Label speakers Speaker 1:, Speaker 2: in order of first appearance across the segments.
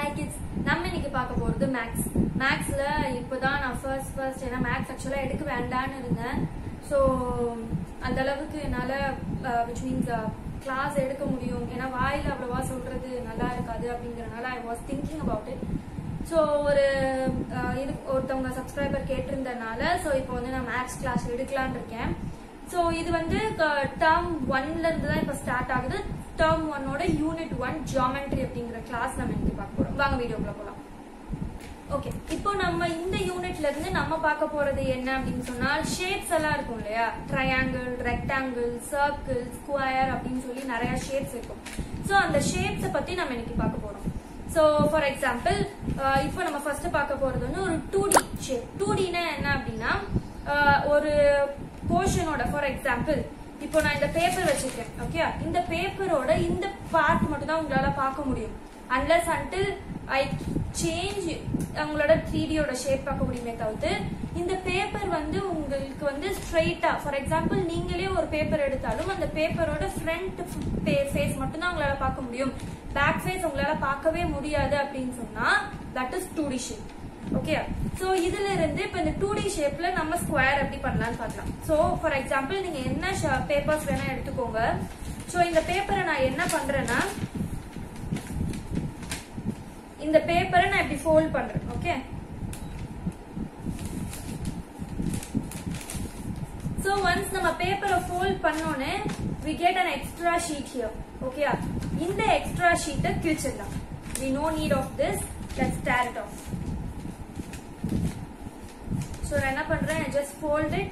Speaker 1: hi kids நம்ம இன்னைக்கு பார்க்க போறது மேக்ஸ் மேக்ஸ்ல இப்போதான் நான் ஃபர்ஸ்ட் ஃபர்ஸ்ட் ஏன்னா மேக்ஸ் ஆக்சுவலா எடுக்க வேண்டான்னு இருந்தேன் ஸோ அந்த அளவுக்கு என்னால விச் மீன்ஸ் கிளாஸ் எடுக்க முடியும் ஏன்னா வாயில அவ்வளவா சொல்றது நல்லா இருக்காது அப்படிங்கறனால I was thinking about it so ஒரு அஹ், இது ஒருத்தவங்க சப்ஸ்கிரைபர் கேட்டிருந்தனால ஸோ இப்போ வந்து நான் மேக்ஸ் கிளாஸ் எடுக்கலான்னு இருக்கேன் ஸோ இது வந்து டேர்ம் ஒன்ல இருந்து தான் இப்போ ஸ்டார்ட் ஆகுது டேர்ம் ஒன்னோட யூனிட் ஒன் ஜியாமெட்ரி அப்படிங்கிற கிளாஸ் நம்ம இன்னைக்கு பார்க்க போறோம் வாங்க வீடியோக்குள்ள போலாம் ஓகே இப்போ நம்ம இந்த யூனிட்ல இருந்து நம்ம பார்க்க போறது என்ன அப்படின்னு சொன்னா ஷேப்ஸ் எல்லாம் இருக்கும் இல்லையா ட்ரையாங்கிள் ரெக்டாங்கிள் சர்க்கிள் ஸ்கொயர் அப்படின்னு சொல்லி நிறைய ஷேப்ஸ் இருக்கும் ஸோ அந்த ஷேப்ஸை பத்தி நம்ம இன்னைக்கு பார்க்க போறோம் ஸோ ஃபார் எக்ஸாம்பிள் இப்போ நம்ம ஃபர்ஸ்ட் பார்க்க போறது வந்து ஒரு டூ டி ஷேப் டூ டினா என்ன அப்படின்னா அஹ், ஒரு போர்ஷனோட ஃபார் எக்ஸாம்பிள் இப்போ நான் இந்த பேப்பர் வச்சிருக்கேன் ஓகே இந்த பேப்பரோட இந்த பார்ட் மட்டும் தான் உங்களால பார்க்க முடியும் அன்லஸ் அன்டில் ஐ சேஞ்ச் உங்களோட த்ரீ டியோட ஷேப் பார்க்க முடியுமே தவிர்த்து இந்த பேப்பர் வந்து உங்களுக்கு வந்து ஸ்ட்ரைட்டா ஃபார் எக்ஸாம்பிள் நீங்களே ஒரு பேப்பர் எடுத்தாலும் அந்த பேப்பரோட ஃப்ரண்ட் ஃபேஸ் மட்டும் தான் உங்களால பார்க்க முடியும் பேக் ஃபேஸ் உங்களால பார்க்கவே முடியாது அப்படின்னு சொன்னா that is two D shape okay so இதுல இருந்து இப்ப இந்த டூ டி ஷேப்ல நம்ம ஸ்கொயர் எப்படி பண்ணலாம்னு பார்க்கலாம் சோ ஃபார் எக்ஸாம்பிள் நீங்க என்ன பேப்பர்ஸ் வேணா எடுத்துக்கோங்க சோ இந்த பேப்பரை நான் என்ன பண்றேன்னா இந்த பேப்பரை நான் இப்படி ஃபோல்ட் பண்றேன் ஓகே சோ ஒன்ஸ் நம்ம பேப்பரை ஃபோல்ட் பண்ணோனே we get an extra sheet here okay இந்த எக்ஸ்ட்ரா ஷீட்டை கிழிச்சிடலாம் we no need of this let's tear it off so நான் என்ன பண்றேன் I just fold it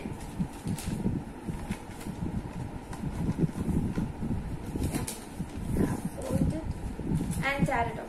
Speaker 1: fold it and tear it off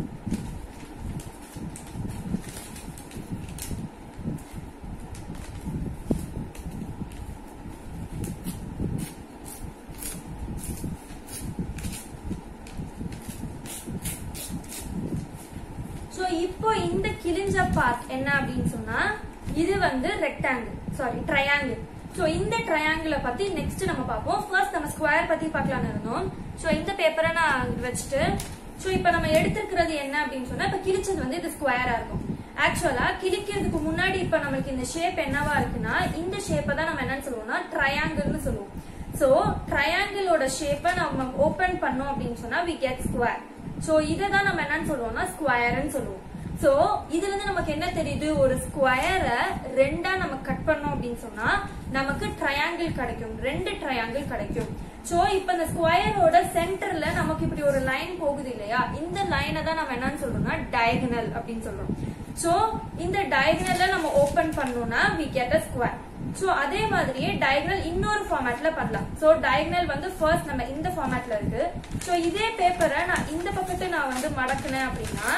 Speaker 1: so இப்போ இந்த கிழிஞ்ச பார்ட் என்ன அப்படின்னு சொன்னா இது வந்து ரெக்டாங்கிள் சாரி ட்ரையாங்கிள் சோ இந்த ட்ரையாங்கிள பத்தி நெக்ஸ்ட் நம்ம பார்ப்போம் ஃபர்ஸ்ட் நம்ம ஸ்கொயர் பத்தி பார்க்கலாம்னு இருந்தோம் சோ இந்த பேப்பரை நான் இங்க வச்சுட்டு சோ இப்போ நம்ம எடுத்துக்கிறது என்ன அப்படின்னு சொன்னா இப்ப கிழிச்சது வந்து இது ஸ்கொயரா இருக்கும் ஆக்சுவலா கிழிக்கிறதுக்கு முன்னாடி இப்ப நமக்கு இந்த ஷேப் என்னவா இருக்குன்னா இந்த ஷேப்பை தான் நம்ம என்னன்னு சொல்லுவோம்னா ட்ரையாங்கிள்னு சொல்லுவோம் சோ ட்ரையாங்கிளோட ஷேப்பை நம்ம ஓபன் பண்ணோம் அப்படின்னு சொன்னா வி கெட் ஸ்கொயர் சோ இதை தான் நம்ம என்னன்னு சொல்லுவோம்னா ஸ்கொயர்னு சொல்லுவோம் சோ இதுல இருந்து நமக்கு என்ன தெரியுது ஒரு ஸ்கொயரை ரெண்டா நம்ம கட் பண்ணோம் அப்படின்னு சொன்னா நமக்கு ட்ரையாங்கிள் கிடைக்கும் ரெண்டு ட்ரையாங்கிள் கிடைக்கும் சோ இப்ப இந்த ஸ்கொயரோட சென்டர்ல நமக்கு இப்படி ஒரு லைன் போகுது இல்லையா இந்த லைனை தான் நம்ம என்னன்னு சொல்றோம்னா டயகனல் அப்படின்னு சொல்றோம் சோ இந்த டயகனல்ல நம்ம ஓபன் பண்ணோம்னா we get a square so அதே மாதிரியே டயகனல் இன்னொரு ஃபார்மேட்ல பண்ணலாம் சோ டயகனல் வந்து ஃபர்ஸ்ட் நம்ம இந்த ஃபார்மேட்ல இருக்கு சோ இதே பேப்பரை நான் இந்த பக்கத்தை நான் வந்து மடக்குனேன் அப்படின்னா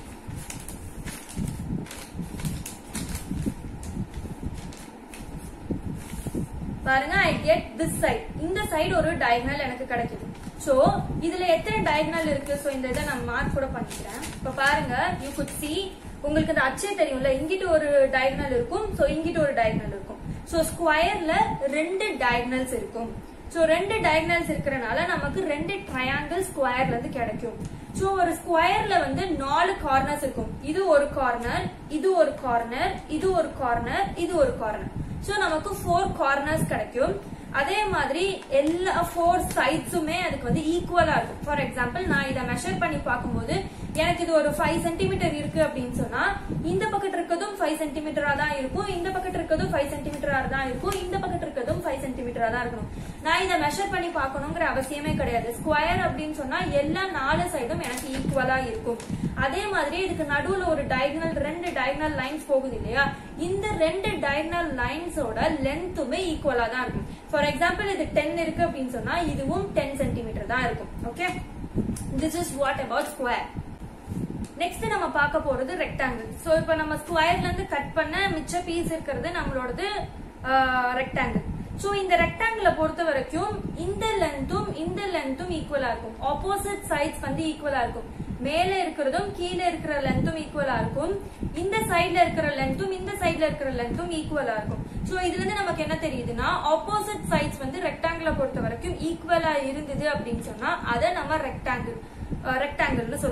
Speaker 1: பாருங்க ஐ கெட் திஸ் சைட் இந்த சைடு ஒரு டயகனல் எனக்கு கிடைக்குது சோ இதுல எத்தனை டயகனல் இருக்கு சோ இந்த இதை நான் மார்க் கூட பண்ணிக்கிறேன் இப்ப பாருங்க யூ குட் see உங்களுக்கு இந்த அச்சே தெரியும்ல இங்கிட்டு ஒரு டயகனல் இருக்கும் சோ இங்கிட்டு ஒரு டயகனல் இருக்கும் சோ ஸ்கொயர்ல ரெண்டு டயகனல்ஸ் இருக்கும் சோ ரெண்டு டயகனல்ஸ் இருக்கறனால நமக்கு ரெண்டு ட்ரையாங்கிள் ஸ்கொயர்ல இருந்து கிடைக்கும் சோ ஒரு ஸ்கொயர்ல வந்து நாலு கார்னர்ஸ் இருக்கும் இது ஒரு கார்னர் இது ஒரு கார்னர் இது ஒரு கார்னர் இது ஒரு கார்னர் சோ நமக்கு ஃபோர் கார்னர்ஸ் கிடைக்கும் அதே மாதிரி எல்லா ஃபோர் சைட்ஸுமே அதுக்கு வந்து ஈக்குவலா இருக்கும் ஃபார் எக்ஸாம்பிள் நான் இதை மெஷர் பண்ணி பார்க்கும்போது எனக்கு இது ஒரு ஃபைவ் சென்டிமீட்டர் இருக்கு அப்படின்னு சொன்னா இந்த பக்கத்து இருக்கிறதும் ஃபைவ் சென்டிமீட்டரா தான் இருக்கும் இந்த பக்கத்து இருக்கிறதும் ஃபைவ் சென்டிமீட்டரா தான் இருக்கும் இந்த பக்கத்து இருக்கிறதும் ஃபைவ் சென்டிமீட்டரா தான் இருக்கணும் நான் இதை மெஷர் பண்ணி பார்க்கணுங்கிற அவசியமே கிடையாது ஸ்கொயர் அப்படின்னு சொன்னா எல்லா நாலு சைடும் எனக்கு ஈக்குவலா இருக்கும் அதே மாதிரி இதுக்கு நடுவுல ஒரு டயகனல் ரெண்டு டயகனல் லைன்ஸ் போகுது இல்லையா இந்த ரெண்டு டயகனல் லைன்ஸோட லென்த்துமே ஈக்குவலா தான் இருக்கும் ஃபார் எக்ஸாம்பிள் இது டென் இருக்கு அப்படின்னு சொன்னா இதுவும் டென் சென்டிமீட்டர் தான் இருக்கும் okay this is what about square next நம்ம பார்க்க போறது ரெக்டாங்கிள் சோ இப்போ நம்ம ஸ்கொயர்ல இருந்து கட் பண்ண மிச்ச பீஸ் இருக்கிறது நம்மளோடது ரெக்டாங்கிள் சோ இந்த ரெக்டாங்கிளை பொறுத்த வரைக்கும் இந்த லென்த்தும் இந்த லென்த்தும் ஈக்குவலா இருக்கும் ஆப்போசிட் சைட்ஸ் வந்து ஈக்குவலா இருக்கும் மேல இருக்கிறதும் கீழே இருக்கிற லென்த்தும் ஈக்குவலா இருக்கும் இந்த சைடுல இருக்கிற லென்த்தும் இந்த சைடுல இருக்கிற லென்த்தும் ஈக்குவலா இருக்கும் சோ இதுல இருந்து நமக்கு என்ன தெரியுதுன்னா ஆப்போசிட் சைட்ஸ் வந்து ரெக்டாங்கிளை பொறுத்த வரைக்கும் ஈக்குவலா இருந்தது அப்படின்னு சொன்னா அதை நம்ம ரெக்டாங்கிள் ரெக்டாங்கிள்னு சொல்லுவோம்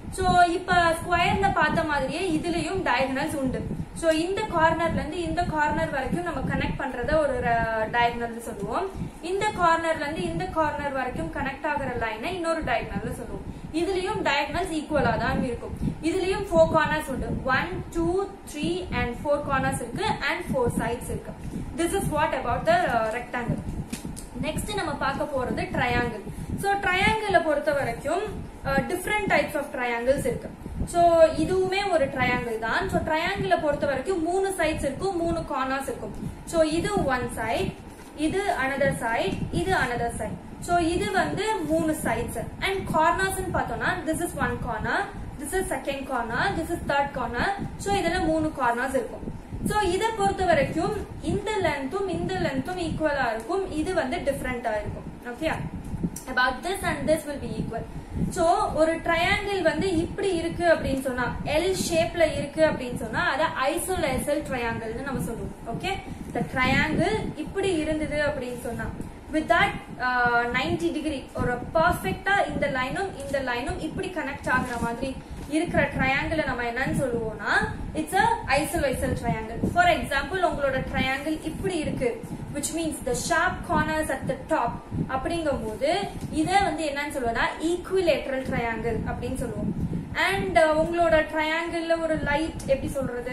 Speaker 1: சோ இப்ப ஸ்கொயர்ல பார்த்த மாதிரியே இதுலயும் டயகனல்ஸ் உண்டு சோ இந்த கார்னர்ல இருந்து இந்த கார்னர் வரைக்கும் நம்ம கனெக்ட் பண்றத ஒரு டயகனல் சொல்லுவோம் இந்த கார்னர்ல இருந்து இந்த கார்னர் வரைக்கும் கனெக்ட் ஆகுற லைனை இன்னொரு டயகனல் சொல்லுவோம் இதுலயும் டயகனல்ஸ் ஈக்குவலா தான் இருக்கும் இதுலயும் ஃபோர் கார்னர்ஸ் உண்டு one two three and four corners இருக்கு அண்ட் ஃபோர் சைட்ஸ் இருக்கு this is what about the rectangle next நம்ம பார்க்க போறது ட்ரையாங்கிள் சோ ட்ரையாங்கிள பொறுத்த வரைக்கும் டிஃப்ரெண்ட் டைப்ஸ் ஆஃப் ட்ரையாங்கிள்ஸ் இருக்கு சோ இதுவுமே ஒரு ட்ரையாங்கிள் தான் சோ ட்ரையாங்கிள பொறுத்த வரைக்கும் மூணு சைட்ஸ் இருக்கும் மூணு கார்னர்ஸ் இருக்கும் சோ இது ஒன் சைட் இது அனதர் சைட் இது அனதர் சைட் சோ இது வந்து மூணு சைட்ஸ் அண்ட் கார்னர்ஸ் பார்த்தோம்னா this is one corner this is second corner this is third corner so இதுல மூணு கார்னர்ஸ் இருக்கும் சோ இத பொறுத்த வரைக்கும் இந்த லென்த்தும் இந்த லென்த்தும் ஈக்குவலா இருக்கும் இது வந்து டிஃப்ரெண்டா இருக்கும் okay about this and this will be equal so ஒரு ட்ரையாங்கிள் வந்து இப்படி இருக்கு அப்படின்னு சொன்னா எல் ஷேப்ல இருக்கு அப்படின்னு சொன்னா அத ஐசோலைசல் ட்ரையாங்கிள்னு நம்ம சொல்லுவோம் ஓகே the ட்ரையாங்கிள் இப்படி இருந்தது அப்படின்னு சொன்னா வித் தட் நைன்டி டிகிரி ஒரு பர்ஃபெக்டா இந்த லைனும் இந்த லைனும் இப்படி கனெக்ட் ஆகுற மாதிரி இருக்கிற ட்ரையாங்கிள் நம்ம என்னன்னு சொல்லுவோம்னா it's a isosceles triangle for example உங்களோட ட்ரையாங்கிள் இப்படி இருக்கு which means the sharp corners at the top அப்படிங்கும்போது இத வந்து என்னன்னு சொல்லுவோம்னா ஈக்குவிலேட்டரல் ட்ரையாங்கிள் அப்படின்னு சொல்லுவோம் அண்ட் உங்களோட ட்ரையாங்கிள்ல ஒரு லைட் எப்படி சொல்றது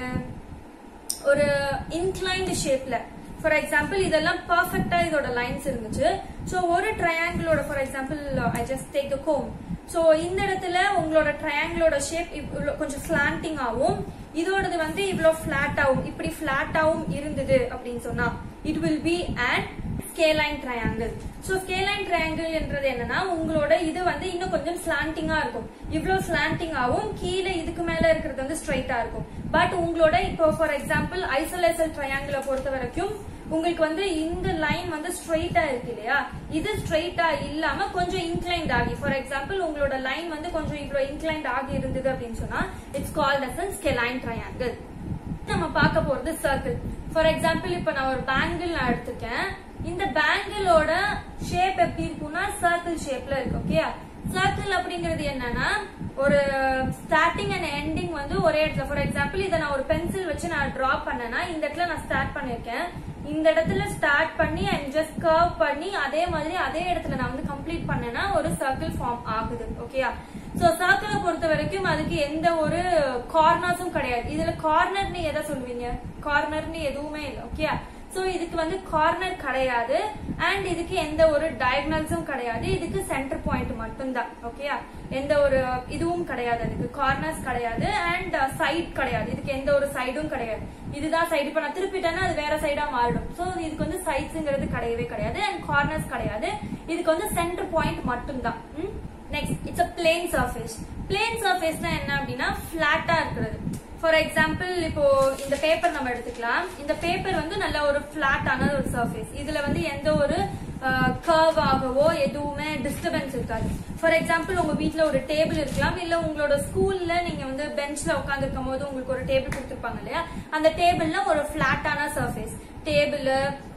Speaker 1: ஒரு இன்க்ளைன்டு ஷேப்ல ஃபார் எக்ஸாம்பிள் இதெல்லாம் பர்ஃபெக்டா இதோட லைன்ஸ் இருந்துச்சு சோ ஒரு ட்ரையாங்கிளோட for example I just take the comb so இந்த இடத்துல உங்களோட ட்ரையாங்கிளோட ஷேப் கொஞ்சம் ஸ்லாண்டிங் ஆகும் இதோடது வந்து இவ்வளோ ஃபிளாட் ஆகும் இப்படி ஃபிளாட் ஆகும் இருந்தது அப்படின்னு சொன்னா it will be and scalene triangle so scalene triangle என்றது என்னன்னா உங்களோட இது வந்து இன்னும் கொஞ்சம் ஸ்லாண்டிங்கா இருக்கும் இவ்வளவு ஸ்லாண்டிங் ஆகும் கீழே இதுக்கு மேல இருக்கிறது வந்து ஸ்ட்ரைட்டா இருக்கும் பட் உங்களோட இப்போ ஃபார் எக்ஸாம்பிள் ஐசோலேசல் ட்ரையாங்கிள பொறுத்த வரைக்கும் உங்களுக்கு வந்து இந்த லைன் வந்து ஸ்ட்ரெயிட்டா இருக்கு இல்லையா இது ஸ்ட்ரெயிட்டா இல்லாம கொஞ்சம் இன்க்ளைண்ட் ஆகி ஃபார் எக்ஸாம்பிள் உங்களோட லைன் வந்து கொஞ்சம் இவ்வளவு இன்க்ளைண்ட் ஆகி இருந்தது அப்படின்னு சொன்னா it's called as scalene triangle நம்ம பார்க்க போறது சர்க்கிள் ஃபார் எக்ஸாம்பிள் இப்ப நான் ஒரு பேங்கிள் நான் எடுத்துக்கேன் இந்த பேங்கிளோட ஷேப் எப்படி இருக்கும்னா சர்க்கிள் ஷேப்ல இருக்கு ஓகே சர்க்கிள் அப்படிங்கிறது என்னன்னா ஒரு ஸ்டார்டிங் அண்ட் எண்டிங் வந்து ஒரே இடத்துல ஃபார் எக்ஸாம்பிள் இதை நான் ஒரு பென்சில் வச்சு நான் டிரா பண்ணேன்னா இந்த இடத்துல நான் ஸ்டார்ட் பண்ணிருக்கேன் இந்த இடத்துல ஸ்டார்ட் பண்ணி அண்ட் ஜஸ்ட் கர்வ் பண்ணி அதே மாதிரி அதே இடத்துல நான் வந்து கம்ப்ளீட் பண்ணேன்னா ஒரு சர்க்கிள் ஃபார்ம் ஆகுது ஓகேயா சோ சர்க்கிளை பொறுத்த வரைக்கும் அதுக்கு எந்த ஒரு கார்னர்ஸும் கிடையாது இதுல கார்னர்னு எதை சொல்லுவீங்க கார்னர்னு எதுவுமே இல்லை ஓகே சோ இதுக்கு வந்து கார்னர் கிடையாது அண்ட் இதுக்கு எந்த ஒரு டயக்னல்ஸும் கிடையாது இதுக்கு சென்டர் பாயிண்ட் மட்டும்தான் ஓகே எந்த ஒரு இதுவும் கிடையாது அதுக்கு கார்னர்ஸ் கிடையாது அண்ட் சைட் கிடையாது இதுக்கு எந்த ஒரு சைடும் கிடையாது இதுதான் சைடு இப்ப நான் திருப்பிட்டேன்னா அது வேற சைடா மாறிடும் சோ இதுக்கு வந்து சைட்ஸ்ங்கிறது கிடையவே கிடையாது அண்ட் கார்னர்ஸ் கிடையாது இதுக்கு வந்து சென்டர் பாயிண்ட் மட்டும்தான் next it's a plane surface plane சர்ஃபேஸ்னா என்ன அப்படின்னா பிளாட்டா இருக்கிறது ஃபார் எக்ஸாம்பிள் இப்போ இந்த பேப்பர் நம்ம எடுத்துக்கலாம் இந்த பேப்பர் வந்து நல்ல ஒரு பிளாட்டான ஒரு சர்ஃபேஸ் இதுல வந்து எந்த ஒரு கர்வ் ஆகவோ எதுவுமே டிஸ்டர்பன்ஸ் இருக்காது ஃபார் எக்ஸாம்பிள் உங்க வீட்ல ஒரு டேபிள் இருக்கலாம் இல்ல உங்களோட ஸ்கூல்ல நீங்க வந்து பெஞ்ச்ல உட்காந்துருக்கும் போது உங்களுக்கு ஒரு டேபிள் கொடுத்துருப்பாங்க இல்லையா அந்த டேபிள்ல ஒரு பிளாட்டான சர்ஃபேஸ் டேபிள்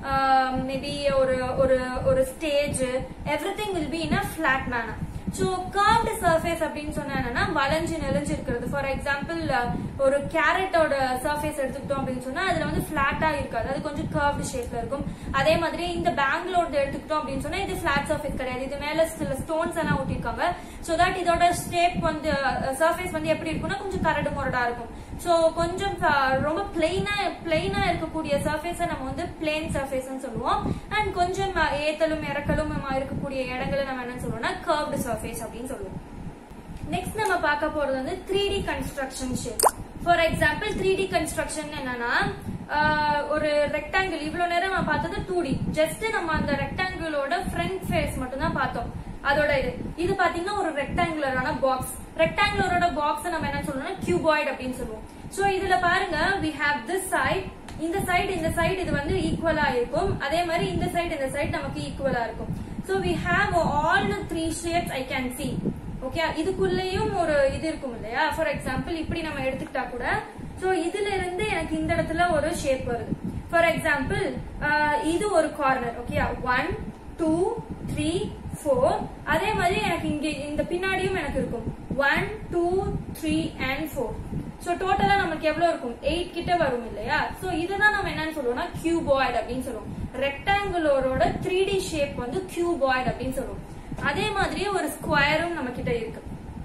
Speaker 1: மேபி ஒரு ஒரு ஒரு stage everything will be in a flat manner so curved surface அப்படின்னு சொன்னா என்னன்னா வளைஞ்சு நெளிஞ்சு இருக்கிறது ஃபார் எக்ஸாம்பிள் ஒரு கேரட்டோட சர்ஃபேஸ் எடுத்துக்கிட்டோம் அப்படின்னு சொன்னா அதுல வந்து பிளாட்டா இருக்காது அது கொஞ்சம் கர்வ்டு ஷேப்ல இருக்கும் அதே மாதிரி இந்த பேங்களோட எடுத்துக்கிட்டோம் அப்படின்னு சொன்னா இது பிளாட் சர்ஃபேஸ் கிடையாது இது மேல சில ஸ்டோன்ஸ் எல்லாம் ஒட்டிருக்காங்க ஸோ தட் இதோட ஷேப் வந்து சர்ஃபேஸ் வந்து எப்படி இருக்கும்னா கொஞ்சம் கரடு முரடா இருக்கும் ஸோ கொஞ்சம் ரொம்ப பிளெயினா பிளெயினா இருக்கக்கூடிய சர்ஃபேஸை நம்ம வந்து பிளேன் சர்ஃபேஸ்னு சொல்லுவோம் அண்ட் கொஞ்சம் ஏத்தலும் இறக்கலும் இருக்கக்கூடிய இடங்களை நம்ம என்ன சொல்லுவோம்னா கர்வ்டு சர்ஃபேஸ் அப்படின்னு சொல்லுவோம் நெக்ஸ்ட் நம்ம பார்க்க போறது வந்து three D construction shape for example three D construction என்னன்னா ஒரு ரெக்டாங்கிள் இவ்வளவு நேரம் நம்ம பார்த்தது டூ டி ஜஸ்ட் நம்ம அந்த ரெக்டாங்கிளோட ஃப்ரண்ட் ஃபேஸ் மட்டும் தான் பார்த்தோம் அதோட இது இது பாத்தீங்கன்னா ஒரு ரெக்டாங்குலரான பாக்ஸ் ரெக்டாங்குலரோட பாக்ஸ் நம்ம என்ன சொல்றோம்னா கியூபாய்டு அப்படின்னு சொல்லுவோம் சோ இதுல பாருங்க வி ஹேவ் திஸ் சைட் இந்த சைடு இந்த சைடு இது வந்து ஈக்குவலா இருக்கும் அதே மாதிரி இந்த சைடு இந்த சைடு நமக்கு ஈக்குவலா இருக்கும் so we have all the three shapes I can see okay இதுக்குள்ளேயும் ஒரு இது இருக்கும் இல்லையா ஃபார் எக்ஸாம்பிள் இப்படி நம்ம எடுத்துக்கிட்டா கூட சோ இதுல இருந்து எனக்கு இந்த இடத்துல ஒரு ஷேப் வருது ஃபார் எக்ஸாம்பிள் இது ஒரு corner okay one two three four அதே மாதிரி எனக்கு இங்க இந்த பின்னாடியும் எனக்கு இருக்கும் one two three and four so டோட்டலா நமக்கு எவ்வளவு இருக்கும் எயிட் கிட்ட வரும் இல்லையா சோ இதுதான் நம்ம என்னன்னு சொல்லுவோம்னா கியூபாய்டு அப்படின்னு சொல்லுவோம் ரெக்டாங்குலரோட த்ரீ டி ஷேப் வந்து கியூபாய்டு அப்படின்னு சொல்லுவோம் அதே மாதிரி ஒரு ஸ்கொயரும் நம்ம கிட்ட இருக்கு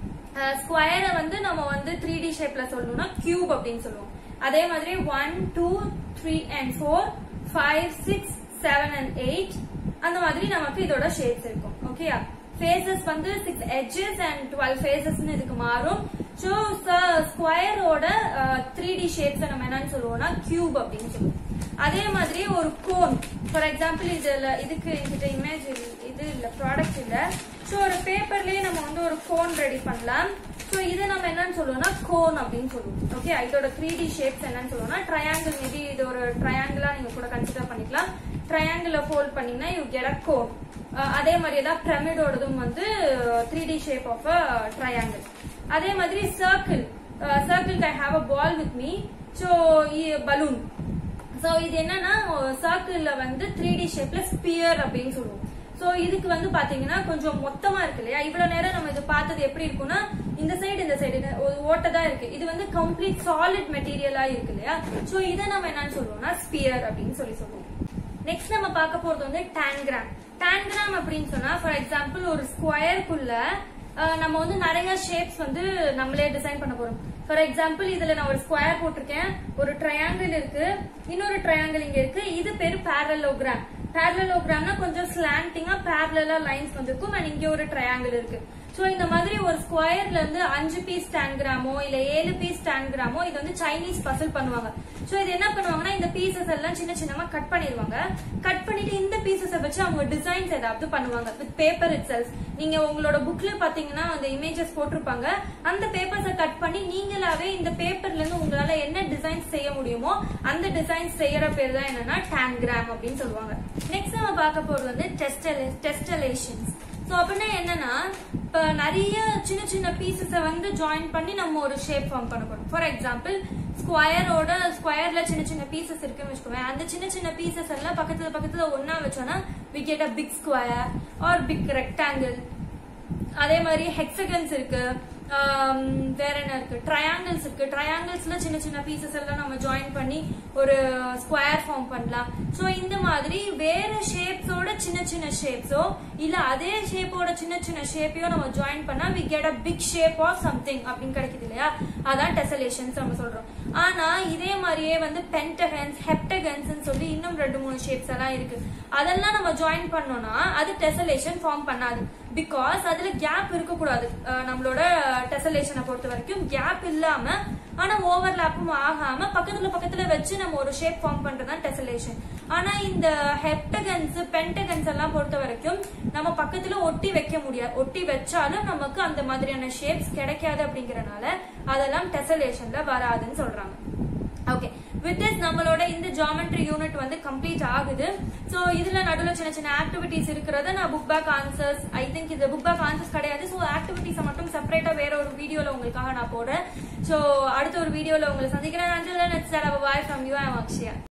Speaker 1: ஸ்கொயரை வந்து நம்ம வந்து த்ரீ டி ஷேப்ல சொல்லணும்னா கியூப் அப்படின்னு சொல்லுவோம் அதே மாதிரி one two three and four five six seven and eight அந்த மாதிரி நமக்கு இதோட ஷேப்ஸ் இருக்கும் ஓகேயா ஃபேசஸ் வந்து six edges and twelve faces இதுக்கு மாறும் ஸோ ஸ்கொயரோட த்ரீ டி ஷேப்ஸ் நம்ம என்னன்னு சொல்லுவோம்னா கியூப் அப்படின்னு சொல்லுவோம் அதே மாதிரி ஒரு கோன் ஃபார் எக்ஸாம்பிள் இதுல இதுக்கு என்கிட்ட இமேஜ் இது இல்ல ப்ராடக்ட் இல்ல ஸோ ஒரு பேப்பர்லயே நம்ம வந்து ஒரு கோன் ரெடி பண்ணலாம் ஸோ இதை நம்ம என்னன்னு சொல்லுவோம்னா கோன் அப்படின்னு சொல்லுவோம் ஓகே இதோட த்ரீ டி ஷேப்ஸ் என்னன்னு சொல்லுவோம்னா ட்ரையாங்கிள் மேபி இது ஒரு ட்ரையாங்கிளா நீங்க கூட கன்சிடர் பண்ணிக்கலாம் ட்ரையாங்கிள் ஃபோல்ட் பண்ணீங்கன்னா யூ கெட் அ கோன் அதே மாதிரி தான் பிரமிடோடதும் வந்து three D shape of a triangle அதே மாதிரி circle circle I have a ball with me so balloon so இது என்னன்னா சர்க்கிள்ல வந்து த்ரீ டி ஷேப்ல ஸ்பியர் அப்படின்னு சொல்லுவோம் சோ இதுக்கு வந்து பாத்தீங்கன்னா கொஞ்சம் மொத்தமா இருக்கு இல்லையா இவ்வளவு நேரம் நம்ம இது பார்த்தது எப்படி இருக்கும்னா இந்த சைடு இந்த சைடு ஒரு ஓட்டை தான் இருக்கு இது வந்து கம்ப்ளீட் சாலிட் மெட்டீரியலா இருக்கு இல்லையா சோ இதை நம்ம என்னன்னு சொல்லுவோம்னா ஸ்பியர் அப்படின்னு சொல்லி சொல்லுவோம் நெக்ஸ்ட் நம்ம பார்க்க போறது வந்து டான்கிராம் டான்கிராம் அப்படின்னு சொன்னா ஃபார் எக்ஸாம்பிள் ஒரு ஸ்கொயருக்குள்ள நம்ம வந்து நிறைய ஷேப்ஸ் வந்து நம்மளே டிசைன் பண்ண போறோம் ஃபார் எக்ஸாம்பிள் இதுல நான் ஒரு ஸ்கொயர் போட்டிருக்கேன் ஒரு ட்ரையாங்கிள் இருக்கு இன்னொரு ட்ரையாங்கிள் இங்க இருக்கு இது பேரு பேரலோகிராம் பேரலோகிராம்னா கொஞ்சம் ஸ்லாண்டிங்கா பேரலா லைன்ஸ் வந்திருக்கும் அண்ட் இங்க ஒரு ட்ரையாங்கிள் இருக்கு சோ இந்த மாதிரி ஒரு ஸ்கொயர்ல இருந்து அஞ்சு பீஸ் ஸ்டான்கிராமோ இல்ல ஏழு பீஸ் ஸ்டான்கிராமோ இது வந்து சைனீஸ் பசில் பண்ணுவாங்க சோ இது என்ன பண்ணுவாங்கன்னா இந்த பீசஸ் எல்லாம் சின்ன சின்னமா கட் பண்ணிடுவாங்க கட் பண்ணிட்டு இந்த பீசஸை வச்சு அவங்க டிசைன்ஸ் ஏதாவது பண்ணுவாங்க வித் பேப்பர் இட் செல்ஸ் நீங்க உங்களோட புக்ல பாத்தீங்கன்னா அந்த இமேஜஸ் போட்டிருப்பாங்க அந்த பேப்பர்ஸை கட் பண்ணி நீங்களாவே இந்த பேப்பர்ல இருந்து உங்களால என்ன டிசைன்ஸ் செய்ய முடியுமோ அந்த டிசைன்ஸ் செய்யற பேர் தான் என்னன்னா டான்கிராம் அப்படின்னு சொல்லுவாங்க நெக்ஸ்ட் நம்ம பார்க்க போறது வந்து டெஸ்டலேஷன்ஸ் ஸோ அப்படின்னா என்னன்னா இப்போ நிறைய சின்ன சின்ன பீசஸை வந்து ஜாயின் பண்ணி நம்ம ஒரு ஷேப் ஃபார்ம் பண்ண போறோம் ஃபார் எக்ஸாம்பிள் ஸ்கொயரோட ஸ்கொயர்ல சின்ன சின்ன பீசஸ் இருக்குன்னு வச்சுக்கோங்க அந்த சின்ன சின்ன பீசஸ் எல்லாம் பக்கத்துல பக்கத்துல ஒன்னா வச்சோம்னா we get a big square or big rectangle அதே மாதிரி ஹெக்ஸகன்ஸ் இருக்கு வேற என்ன இருக்கு ட்ரையாங்கிள்ஸ் இருக்கு ட்ரையாங்கிள்ஸ்ல சின்ன சின்ன பீசஸ் எல்லாம் நம்ம ஜாயின் பண்ணி ஒரு ஸ்கொயர் ஃபார்ம் பண்ணலாம் ஸோ இந்த மாதிரி வேற ஷேப்ஸோட சின்ன சின்ன ஷேப்ஸோ இல்ல அதே ஷேப்போட சின்ன சின்ன ஷேப்பையோ நம்ம ஜாயின் பண்ணா we get a big shape or something அப்படின்னு கிடைக்குது இல்லையா அதான் டெசலேஷன்ஸ் நம்ம சொல்றோம் ஆனா இதே மாதிரியே வந்து பென்டகன்ஸ் ஹெப்டகன்ஸ் சொல்லி இன்னும் ரெண்டு மூணு ஷேப்ஸ் எல்லாம் இருக்கு அதெல்லாம் நம்ம ஜாயின் பண்ணோம்னா அது டெசலேஷன் ஃபார்ம் பண்ணாது பிகாஸ் அதுல கேப் இருக்கக்கூடாது நம்மளோட டெசலேஷனை பொறுத்த வரைக்கும் கேப் இல்லாம ஆனா ஓவர்லாப்பும் ஆகாம பக்கத்துல பக்கத்துல வச்சு நம்ம ஒரு ஷேப் ஃபார்ம் பண்றதுதான் டெசலேஷன் ஆனா இந்த ஹெப்டகன்ஸ் பென்டகன்ஸ் எல்லாம் பொறுத்த வரைக்கும் நம்ம பக்கத்துல ஒட்டி வைக்க முடியாது ஒட்டி வச்சாலும் நமக்கு அந்த மாதிரியான ஷேப்ஸ் கிடைக்காது அப்படிங்கறனால அதெல்லாம் டெசலேஷன்ல வராதுன்னு சொல்றாங்க ஓகே வித் திஸ் நம்மளோட இந்த ஜாமெட்ரி யூனிட் வந்து கம்ப்ளீட் ஆகுது ஸோ இதுல நடுவில் சின்ன சின்ன ஆக்டிவிட்டிஸ் இருக்கிறத நான் book back answers I think இது புக் பேக் ஆன்சர்ஸ் கிடையாது ஸோ ஆக்டிவிட்டிஸை மட்டும் செப்பரேட்டா வேற ஒரு வீடியோல உங்களுக்காக நான் போடுறேன் ஸோ அடுத்த ஒரு வீடியோல உங்களை சந்திக்கிறேன் அஞ்சல் bye from you I'm Akshaya